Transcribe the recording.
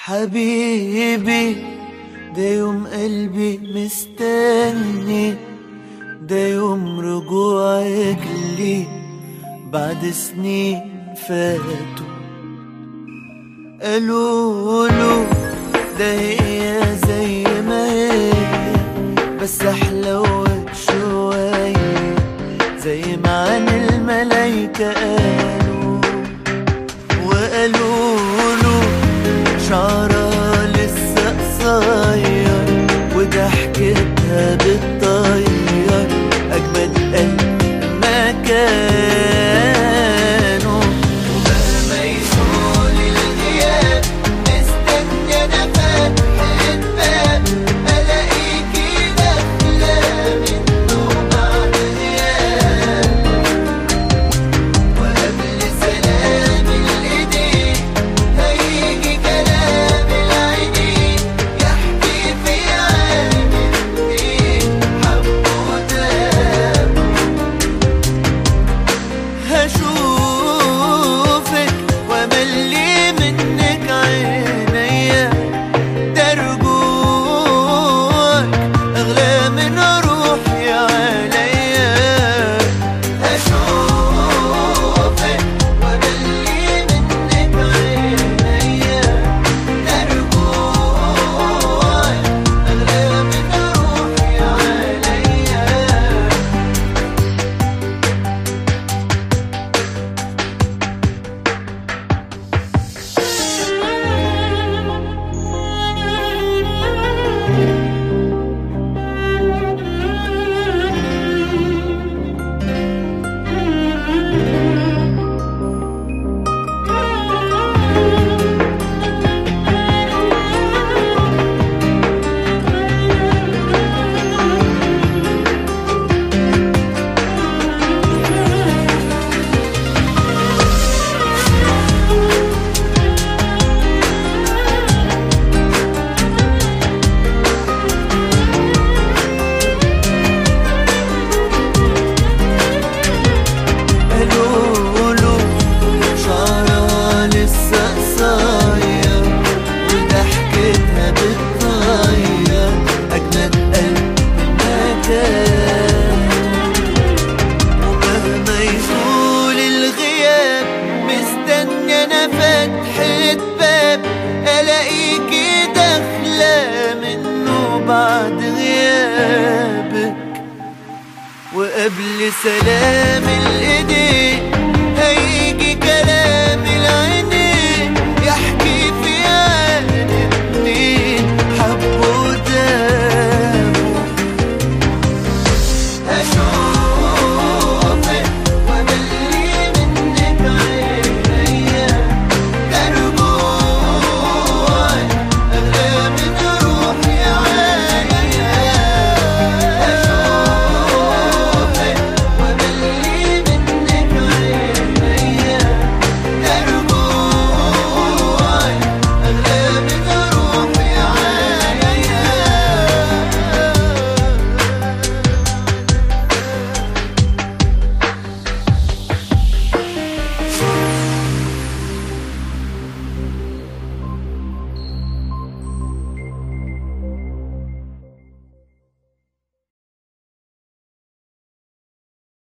حبيبي ده يوم قلبي مستني ده يوم رجوعك لي بعد سنين فاتوا قالوا له ده هي زي ما هي بس حلوت شوية زي ما عن الملايكة قالوا وقالوا له شعرها لسه قصير وضحكتها بتطير أجمد قلب ما كانوا ومهما يطول الغياب مستني أنا فتحة باب ألاقيكي داخلة منه بعد غياب وقبل سلام الايدين هيجي كلام العينين يحكي في عالم ايه حبوا تابوا هشوفك واملي منك عينيا درجوك اغلى من روحي عليا هشوفك واملي منك عينيا درجوك اغلى من روحي عليا قالوا له شعرها لسه قصير وضحكتها بتطير أجمد قلب ما كان ومهما يطول الغياب مستني أنا فتحة باب ألاقيكي داخلة منه بعد غيابك وقبل سلام الايدين